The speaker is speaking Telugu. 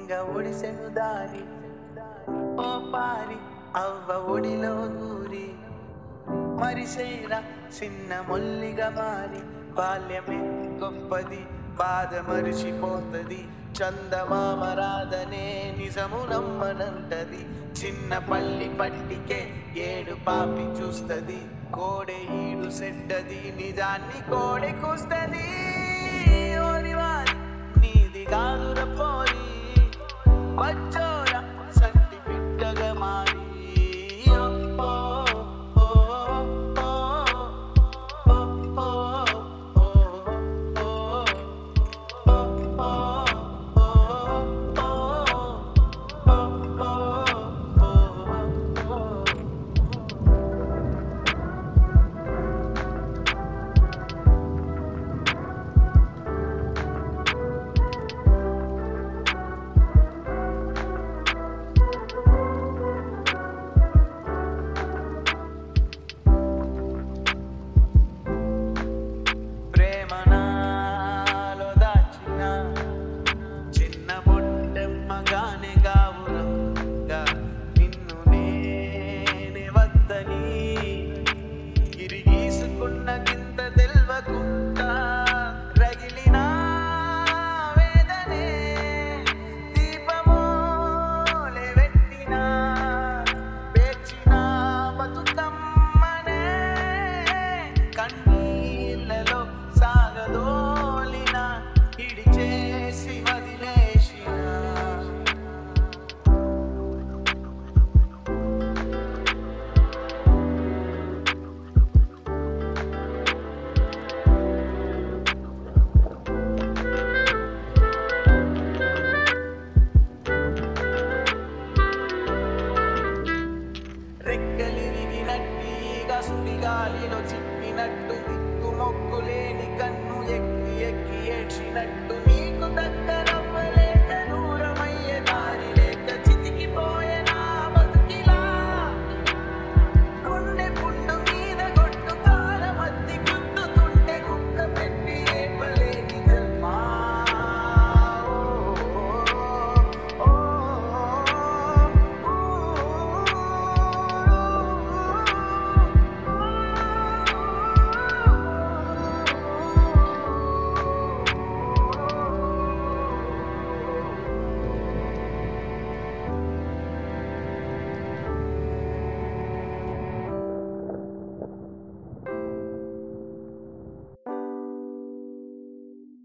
లింగ ఒడిసెను దారి ఓ పారి అవ్వ ఒడిలో దూరి మరిసేరా చిన్న మొల్లిగా మారి బాల్యమే గొప్పది బాధ మరిచిపోతది చందమామ రాధనే నిజము నమ్మనంటది చిన్న పల్లి పట్టికే ఏడు పాపి చూస్తది కోడె ఈడు సెడ్డది నిజాన్ని కోడె కూస్తది ఓరివారి నీది కాదుర పోరి వచ్చోర సంటి బిడ్డగా మారి ఓ, ఓ, ఓ, ఓ, ఓ, ఓ, ఓ, ఓ, ప్రేమ నాలో దాచిన చిన్న బొట్టెమ్మగానే గావురంగా నిన్ను నేనే వద్దని గిరిగీసుకున్న గింత తెల్వకుండా రగిలిన వేదనే దీపమోలే పెట్టిన పేర్చిన బతుకమ్మనే కన్నీళ్ళలో సాగదోలిన ఇడి చేసి వదిలేసిన రెక్కలిరిగినట్టిగా సుడిగాలిలో చిట్టి